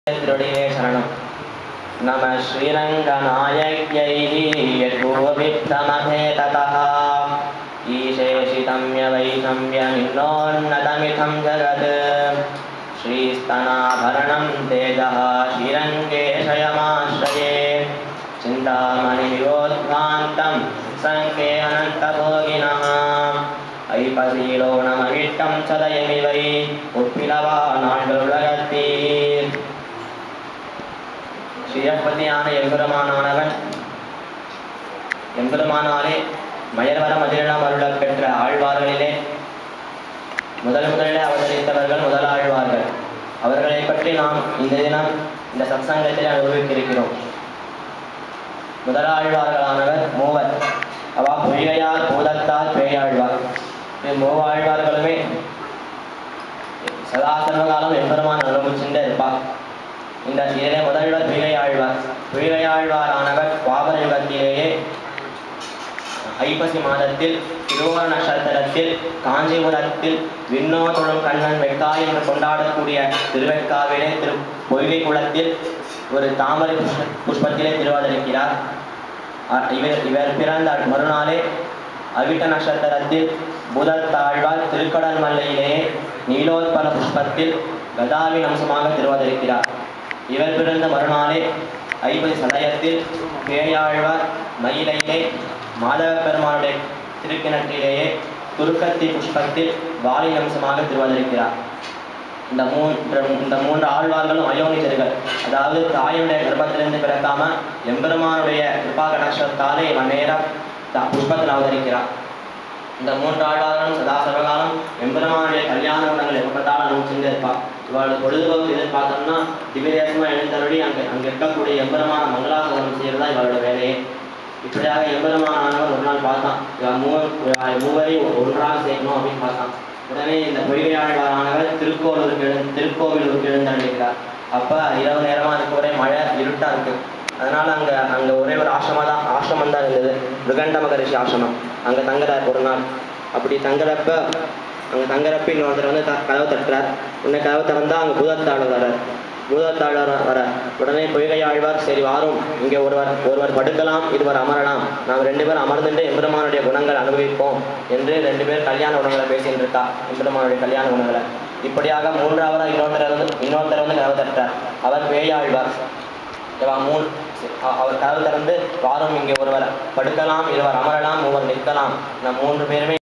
திருவடியே சரணம் நம ஸ்ரீரங்கநாயக்யை யத்பூர்வித்தமதே ததः ஈசேஷிதம் யவைஷம்யமின்னோன்னதமிதம் ஜகத் श्रीस्तनाभरणं तेजः श्रीरङ्गेशयमाश्रये चिन्तामणिविरोद्ध्वान्तं सङ्के अनन्तभोगिनः ஐப்பதியிலோ நமவிட்டம் சதயமிவை உப்பிலவா நாங்கள் உலகத்தீர் ஸ்ரீயப்பதியான எம்பெருமானானவன் எம்பெருமானாலே மயர்வர மதிரிடம் அருளப் பெற்ற ஆழ்வார்களிலே முதல் முதலில் அவதரித்தவர்கள் முதல் ஆழ்வார்கள் அவர்களை பற்றி நாம் இந்த தினம் இந்த சத்சங்கத்தில் அனுபவித்திருக்கிறோம் முதலாழ்வார்களானவர் மூவர் அவா பொய்கையார் பூதத்தார் பேயாழ்வார் இது மூவாழ்வார்களுமே சதா சர்வகாலம் எம்பெருமான் அனுபவிச்சுட்டே இருப்பார் இந்த இதிலே முதல்வர் பொய்கை ஆழ்வார் பொய்கை ஆழ்வாரானவர் பாபர யுகத்திலேயே ஐப்பசி மாதத்தில் திருவோண நட்சத்திரத்தில் காஞ்சிபுரத்தில் விண்ணோதொழும் கண்ணன் வெக்காய் என்று கொண்டாடக்கூடிய திருவெக்காவிலே திரு பொய்கை குளத்தில் ஒரு தாமரை புஷ்ப புஷ்பத்திலே திருவாதிருக்கிறார் அ- இவர் இவர் பிறந்த மறுநாளே அவிட்ட நட்சத்திரத்தில் புதத்தாழ்வார் திருக்கடல் மல்லையிலேயே நீலோத்பல புஷ்பத்தில் கதாவின் அம்சமாக திருவாதிருக்கிறார் இவர் பிறந்த மறுநாளே ஐப்பதி சதயத்தில் பேயாழ்வார் மயிலையிலே மாதவ பெருமானுடைய திருக்கிணற்றிலேயே துருக்கத்தி புஷ்பத்தில் வாலின் அம்சமாக திருவாதிருக்கிறார் இந்த மூன்று இந்த மூன்று ஆழ்வார்களும் அயோனிஜர்கள் அதாவது தாயுடைய கர்ப்பத்திலிருந்து பிறக்காம எம்பெருமானுடைய கிருபா கடாட்சத்தாலே இவன் நேரம் த- புஷ்பத்தில் அவதரிக்கிறான் இந்த மூன்று ஆழ்வார்களும் சதா சர்வகாலம் எம்பெருமானுடைய கல்யாண குணங்கள் எப்ப பார்த்தாலும் அனுபவிச்சுட்டே இருப்பான் இவளோட பொழுதுபோக்கு எதிர்பார்த்தோம்னா திவ்யதேசமா எழுந்தருளி அங்கே அங்கே இருக்கக்கூடிய எம்பெருமான மங்களாசனம் செய்யறதா இவளோட வேலையே இப்படியாக எம்பெருமானவர் ஒரு நாள் பார்த்தான் இவன் மூவர் மூவரையும் ஒன்றாக சேர்க்கணும் அப்படின்னு பார்த்தான் உடனே இந்த பொய்கையாழ்வாரானவர் திருக்கோவிலூருக்கு எழுந்து திருக்கோவிலூருக்கு எழுந்தருளிக்கிறார் அப்ப இரவு நேரமா அதுக்கு ஒரே மழை இருட்டா இருக்கு அதனால அங்க அங்க ஒரே ஒரு ஆசிரமம் தான் ஆசிரமம் தான் இருந்தது மிருகண்ட மகரிஷி ஆசிரமம் அங்க தங்குறார் ஒரு நாள் அப்படி தங்குறப்ப அங்க தங்குறப்ப இன்னொருத்தர் வந்து த- கதவு தட்டுறார் உடனே கதவு திறந்தா அங்க பூதத்தாளர் வரார் பூதத்தாளர் வர உடனே பொய்கை ஆழ்வார் சரி வாரும் இங்கே ஒருவர் ஒருவர் படுக்கலாம் இருவர் அமரலாம் நாம் ரெண்டு பேரும் அமர்ந்துட்டு எம்பெருமானுடைய குணங்கள் அனுபவிப்போம் என்று ரெண்டு பேர் கல்யாண குணங்களை பேசிட்டு இருக்கா எம்பெருமானுடைய கல்யாண குணங்களை இப்படியாக மூன்றாவதாக இன்னொருத்தர் வந்து இன்னொருத்தர் வந்து கதவு தட்டுறார் அவர் பேயாழ்வார் இவா மூணு அ- அவர் கதவு திறந்து வாரும் இங்கே ஒருவர் படுக்கலாம் இருவர் அமரலாம் மூவர் நிற்கலாம் நம் மூன்று பேருமே